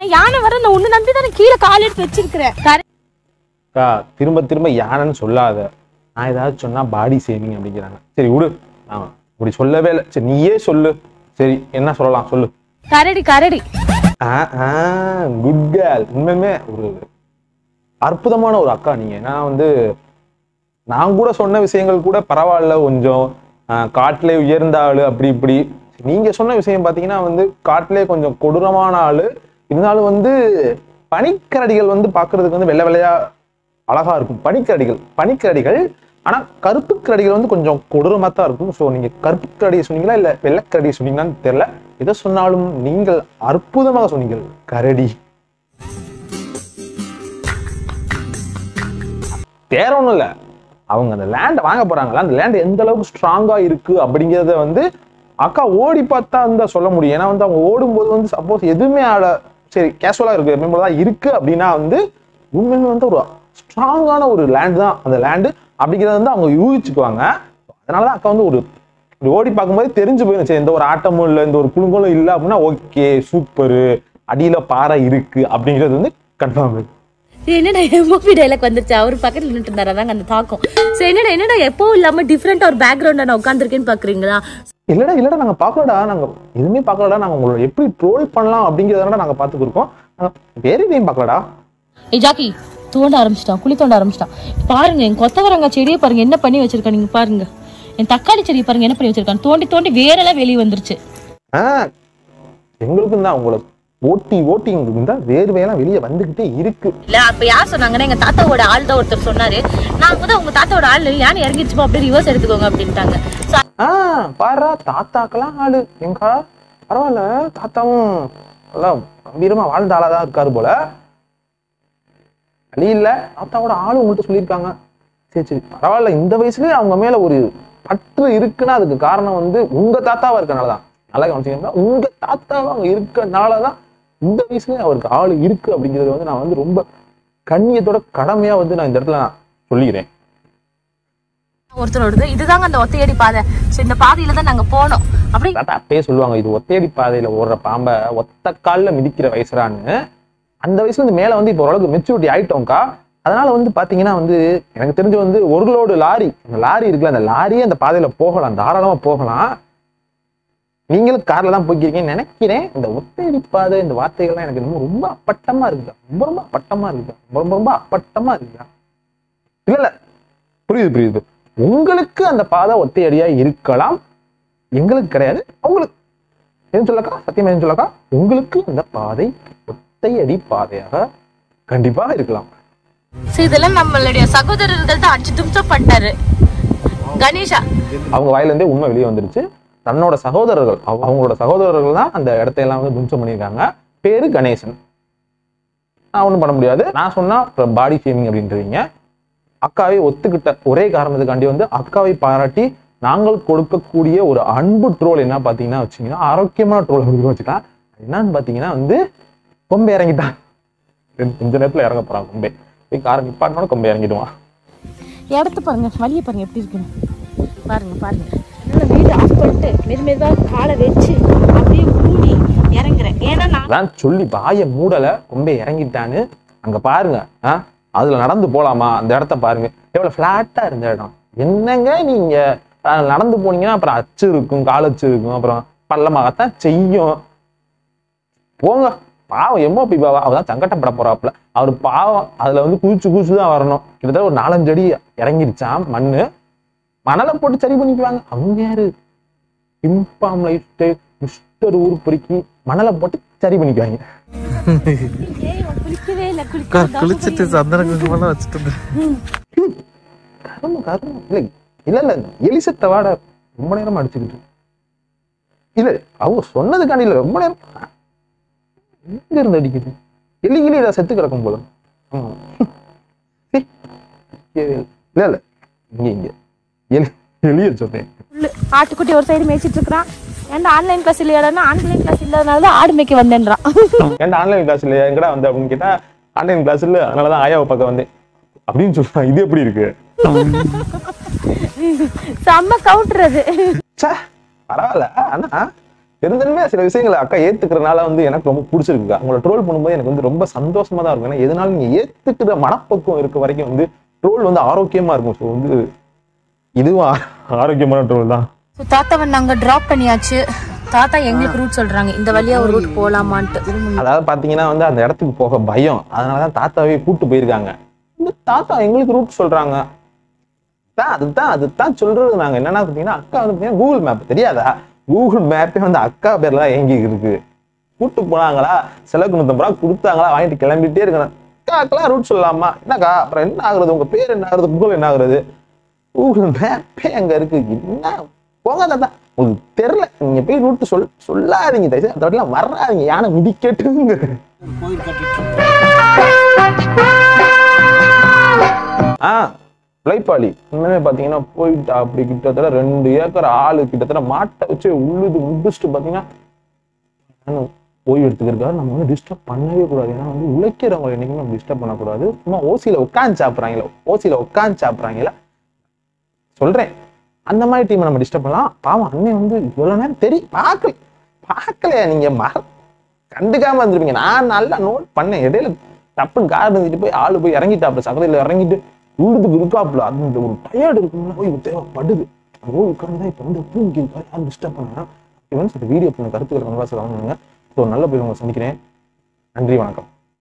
யானை வர நான் உன்னை நம்பி தானே கீழே கால் எடுத்து வச்சிருக்கிறேன் கரெக்ட் அக்கா திரும்ப திரும்ப யானைன்னு சொல்லாத நான் ஏதாவது சொன்னா பாடி சேவிங் அப்படிங்கிறாங்க சரி விடு நான் இப்படி சொல்லவே இல்லை சரி நீயே சொல்லு சரி என்ன சொல்லலாம் சொல்லு கரடி கரடி குட் கேர்ள் உண்மையுமே ஒரு அற்புதமான ஒரு அக்கா நீங்க நான் வந்து நான் கூட சொன்ன விஷயங்கள் கூட பரவாயில்ல கொஞ்சம் ஆஹ், காட்டிலே உயர்ந்த ஆளு அப்படி இப்படி நீங்க சொன்ன விஷயம் பாத்தீங்கன்னா வந்து காட்டிலே கொஞ்சம் கொடூரமான ஆளு இருந்தாலும் வந்து பனிக்கரடிகள் வந்து பார்க்கிறதுக்கு வந்து வெள்ளை வெள்ளையா அழகா இருக்கும் பனிக்கரடிகள் பனிக்கரடிகள் ஆனா கருப்பு கரடிகள் வந்து கொஞ்சம் கொடூரமா தான் இருக்கும் ஸோ நீங்க கருப்பு கரடியை சொன்னீங்களா இல்ல வெள்ளைக்கரடியை சொன்னீங்களான்னு தெரியல எதை சொன்னாலும் நீங்கள் அற்புதமாக சொன்னீங்கள் கரடி வேற ஒண்ணும் இல்ல அவங்க அந்த லேண்டை வாங்க போறாங்களா அந்த லேண்ட் எந்த அளவுக்கு ஸ்ட்ராங்கா இருக்கு அப்படிங்கறத வந்து அக்கா ஓடி பார்த்தா இருந்தா சொல்ல முடியும் ஏன்னா வந்து அவங்க ஓடும்போது வந்து சப்போஸ் எதுவுமே ஆட சரி கேஷுவலா இருக்கு எப்பயும் போல தான் இருக்கு அப்படின்னா வந்து உண்மையுமே வந்து ஒரு ஸ்ட்ராங்கான ஒரு லேண்ட் தான் அந்த லேண்டு அப்படிங்கறத வந்து அவங்க யூகிச்சுக்குவாங்க அதனாலதான் அக்கா வந்து ஒரு இப்படி ஓடி பார்க்கும்போது தெரிஞ்சு போயிடும் சரி எந்த ஒரு ஆட்டமும் இல்லை இந்த ஒரு குழுங்களும் இல்லை அப்படின்னா ஓகே சூப்பரு அடியில பாறை இருக்கு அப்படிங்கிறது வந்து கன்ஃபார்ம் என்னடா மூவி டைலாக் வந்துருச்சு அவர் பக்கத்துல நின்னுட்டு இருந்தாரு அதாங்க அந்த தாக்கம் சரி என்னடா என்னடா எப்பவும் இல்லாம டிஃப்ரெண்டா ஒரு பேக்ரவுண்ட்ல நான் உட்காந்துருக்கேன்னு பாக்குறீங்களா இல்லடா இல்லடா நாங்க பார்க்கலடா நாங்க எதுவுமே பார்க்கலடா நாங்க உங்களை எப்படி ட்ரோல் பண்ணலாம் அப்படிங்கிறத நாங்க பார்த்துக்கிருக்கோம் நாங்க வேற எதையும் பார்க்கலடா ஏய் ஜாக்கி தோண்ட ஆரம்பிச்சிட்டான் குழி தோண்ட ஆரம்பிச்சிட்டான் பாருங்க என் கொத்தவரங்காய் செடியை பாருங்க என்ன பண்ணி வச்சிருக்கேன் நீங்க பாருங்க என் தக்காளி செடியை பாருங்க என்ன பண்ணி வச்சிருக்கான் தோண்டி தோண்டி வேரெல்லாம் வெளியே வந்துருச்சு ஆ எங்களுக்கும் தான் உங்களை ஓட்டி ஓட்டி எங்களுக்கு தான் வேர்வையெல்லாம் வெளியே வந்துகிட்டே இருக்கு இல்ல அப்ப யார் சொன்னாங்கன்னா எங்க தாத்தாவோட ஆள் தான் ஒருத்தர் சொன்னாரு நான் கூட உங்க தாத்தாவோட ஆள் யானை இறங்கிடுச்சுப்பா அப்படியே ரிவர்ஸ் எடுத்துக்கோங்க அப்படின்ட்டாங்க So, ஆ பாரா தாத்தாக்கெல்லாம் ஆளு எங்கா பரவாயில்ல தாத்தாவும் நல்லா கம்பீரமா வாழ்ந்த ஆளா தான் இருக்காரு போல வழி இல்ல தாத்தாவோட ஆளு உங்கள்கிட்ட சொல்லியிருக்காங்க சரி சரி பரவாயில்ல இந்த வயசுலயே அவங்க மேல ஒரு பற்று இருக்குன்னா அதுக்கு காரணம் வந்து உங்க தாத்தாவா இருக்கனால தான் நல்லா கவனிச்சீங்கன்னா உங்க தாத்தாவா அவங்க இருக்கனால தான் இந்த வயசுலயே அவருக்கு ஆளு இருக்கு அப்படிங்கிறது வந்து நான் வந்து ரொம்ப கண்ணியத்தோட கடமையா வந்து நான் இந்த இடத்துல நான் சொல்லிக்கிறேன் ஒருத்தரோடது இதுதாங்க அந்த ஒத்தையடி பாதை சோ இந்த பாதையில தான் நாங்க போனோம் அப்படி தாத்தா அப்பயே சொல்லுவாங்க இது ஒத்தையடி பாதையில ஓடுற பாம்பை ஒத்த கால்ல மிதிக்கிற வயசுறான்னு அந்த வயசுல இருந்து மேல வந்து இப்போ ஓரளவுக்கு மெச்சூரிட்டி ஆயிட்டோம்க்கா அதனால வந்து பாத்தீங்கன்னா வந்து எனக்கு தெரிஞ்சு வந்து ஒரு லோடு லாரி அந்த லாரி இருக்குல்ல அந்த லாரியே அந்த பாதையில போகலாம் தாராளமா போகலாம் நீங்களும் கார்ல தான் போய்க்கிறீங்கன்னு நினைக்கிறேன் இந்த ஒத்தையடி பாதை இந்த வார்த்தைகள்லாம் எனக்கு ரொம்ப ரொம்ப அப்பட்டமா இருக்குதா ரொம்ப ரொம்ப அப்பட்டமா இருக்குதா ரொம்ப ரொம்ப ரொம்ப அப்பட்டமா இருக்குதா இல்ல இல்ல புரியுது புரியுது உங்களுக்கு அந்த பாதை ஒத்தையடியா இருக்கலாம் எங்களுக்கு கிடையாது அவங்களுக்கு எதுவும் சொல்லக்கா சத்தியமா எதுவும் சொல்லக்கா உங்களுக்கு அந்த பாதை ஒத்தையடி பாதையாக கண்டிப்பாக இருக்கலாம் So, இதெல்லாம் நம்மளுடைய சகோதரர்கள் தான் அடிச்சு தும்சம் பண்ணிட்டாரு கணேஷா அவங்க வாயிலிருந்தே உண்மை வெளியே வந்துருச்சு தன்னோட சகோதரர்கள் அவ- அவங்களோட சகோதரர்கள் தான் அந்த இடத்தையெல்லாம் வந்து தும்சம் பண்ணியிருக்காங்க பேரு கணேசன் நான் ஒன்றும் பண்ண முடியாது நான் சொன்னா பாடி ஷேமிங் அப்படின்றீங்க அக்காவை ஒத்துக்கிட்ட ஒரே காரணத்துக்காண்டி வந்து அக்காவை பாராட்டி நாங்கள் கொடுக்கக்கூடிய ஒரு அன்பு ட்ரோல் என்ன பார்த்தீங்கன்னா வச்சுங்கன்னா ஆரோக்கியமான ட்ரோல் வச்சுக்கலாம் என்னன்னு பார்த்தீங்கன்னா வந்து கொம்பை இறங்கிட்டான் ரெண்டு- கொஞ்ச நேரத்தில் இறங்க போறான் கொம்பை போய் காரை நிப்பாட்டினோட கொம்பை இறங்கிடுவான் இடத்த பாருங்க வழியை பாருங்க எப்படி இருக்குன்னு பாருங்க பாருங்க அதனால வீடு ஆஃப் பண்ணிட்டு மெது மெதுவா காலை வச்சு அப்படியே மூடி இறங்குறேன் ஏன்னா நான் அதான் சொல்லி வாயை மூடல கொம்பை இறங்கிட்டான்னு அங்க பாருங்க ஆ அதுல நடந்து போலாமா அந்த இடத்த பாருங்க எவ்வளவு ஃபிளாட்டா இருந்த இடம் என்னங்க நீங்க அஹ், நடந்து போனீங்கன்னா அப்புறம் அச்சு இருக்கும் கால் அச்சு இருக்கும் அப்புறம் பள்ளமாகத்தான் செய்யும் போங்க பாவம் எம்ஓபி பாவா அவதான் சங்கட்டப்பட போறாப்புல அவர் பாவம் அதுல வந்து குதிச்சு குதிச்சு தான் வரணும் கிட்டத்தட்ட ஒரு நாலஞ்சு அடி இறங்கிருச்சான் மண்ணு மணலை போட்டு சரி பண்ணிக்குவாங்க அவங்க யாரு இம்பாம் லைஃப் ஸ்டைல் மிஸ்டர் ஊர் பொறுக்கி மணலை போட்டு சரி பண்ணிக்குவாங்க குளிக்கவே இல்லை அக்கா, குளிச்சிட்டு சந்தன குங்குமம்லாம் வச்சுட்டு இருந்தேன். கரும கரும இல்லை இல்ல இல்ல எலிசத்தை வாட ரொம்ப நேரம் அடிச்சுக்கிட்டு இல்ல அவங்க சொன்னதுக்காண்டி இல்ல ரொம்ப நேரம் எங்க இருந்து அடிக்குது எலி கிளி ஏதாவது செத்து கிடக்கும் போல ஆமா. சீ. இல்ல இல்ல இங்க இங்க எலி எலிய சொன்னேன் புல்லு. ஆட்டுக்குட்டி ஒரு சைடு மேய்ச்சிட்டு இருக்கிறான் ஏன்டா ஆன்லைன் கிளாஸ் இல்லையாடா ஆன்லைன் கிளாஸ் இல்லாதனால தான் ஆடு மேய்க்க வந்தேன்றான் ஏன்டா ஆன்லைன் கிளாஸ் இல்லையா எங்கடா வந்த அப்படின்னு கேட்டா ஆன்லைன் கிளாஸ் இல்ல அதனாலதான் ஆயாவை பார்க்க வந்தேன் அப்படின்னு சொல்றான் இது எப்படி இருக்கு செம்ம கவுட்டுறது ச்சே பரவாயில்ல ஆனா பெருந்தன்மையா சில விஷயங்களை அக்கா ஏத்துக்கிறனால வந்து எனக்கு ரொம்ப பிடிச்சிருக்கு அவங்கள ட்ரோல் பண்ணும்போது எனக்கு வந்து ரொம்ப சந்தோஷமா தான் இருக்கும் ஏன்னா எதனால நீங்க ஏத்துக்கிற மனப்பக்குவம் இருக்க வரைக்கும் வந்து ட்ரோல் வந்து ஆரோக்கியமா இருக்கும் ஸோ வந்து இதுவும் ஆ- ஆரோக்கியமான ட்ரோல் தான் ஸோ தாத்தாவை நாங்க டிராப் பண்ணியாச்சு தாத்தா எங்களுக்கு ரூட் சொல்றாங்க இந்த வழியா ஒரு ரூட் போலாமான்ட்டு அதாவது பாத்தீங்கன்னா வந்து அந்த இடத்துக்கு போக பயம் அதனாலதான் தாத்தாவே கூட்டு போயிருக்காங்க இந்த தாத்தா எங்களுக்கு ரூட் சொல்றாங்க தான் அதுதான் அதுதான் சொல்றது நாங்க என்னன்னா பாத்தீங்கன்னா அக்கா வந்து பாத்தீங்கன்னா கூகுள் மேப் தெரியாதா கூகுள் மேப்பே வந்து அக்கா பேர்ல தான் ஏங்கி இருக்கு கூட்டு போனாங்களா செலவுக்கு நூத்தம்பது ரூபா கொடுத்தாங்களா வாங்கிட்டு கிளம்பிட்டே இருக்கணும் அக்காக்கெல்லாம் ரூட் சொல்லலாமா என்னக்கா அப்புறம் என்ன ஆகுறது உங்க பேர் என்ன ஆகுறது கூகுள் என்ன ஆகுறது கூகுள் மேப்பே அங்க இருக்கு என்ன போங்க தாத்தா உங்களுக்கு தெரியல நீங்க போய் ரூட் சொல் சொல்லாதீங்க தயவு செய்து அந்த இடத்துல வர்றாதீங்க யானை மிதிக்கட்டுங்க ஆ உழைப்பாளி உண்மையுமே பாத்தீங்கன்னா போயிட்டு அப்படி கிட்டத்தட்ட ரெண்டு ஏக்கர் ஆளு கிட்டத்தட்ட மாட்டை வச்சு உழுது முடிச்சுட்டு பாத்தீங்கன்னா நானும் ஓய்வு எடுத்துக்கிறதுக்காக நம்ம வந்து டிஸ்டர்ப் பண்ணவே கூடாது ஏன்னா வந்து உழைக்கிறவங்க என்னைக்குமே நம்ம டிஸ்டர்ப் பண்ணக்கூடாது சும்மா ஓசியில உட்காந்து சாப்பிட்றாங்களோ ஓசியில உட்காந்து சாப்பிட்றாங்களா சொல்றேன் அந்த மாதிரி டீமை நம்ம டிஸ்டர்ப் பண்ணலாம் பாவம் அண்ணன் வந்து இவ்வளவு நேரம் தெரியும் பார்க்கல பார்க்கலையா நீங்க மற கண்டுக்காம இருந்திருப்பீங்க நான் நல்லா நோட் பண்ணேன் இடையில டப்புன்னு கார் இருந்துட்டு போய் ஆளு போய் இறங்கிட்டாப்புல சகதியில இறங்கிட்டு உள்ளுக்கு இருக்காப்புல அந்த ஒரு டயர்டு இருக்கும்ல போய் தேவைப்படுது போய் உட்காந்து தான் இப்போ வந்து தூங்கி இருக்காரு யாரும் டிஸ்டர்ப் பண்ணா இவன் வீடியோ பண்ண கருத்துக்கள் கவனம் பண்ணுங்க ஸோ நல்ல போய் உங்களை சந்திக்கிறேன் நன்றி வணக்கம்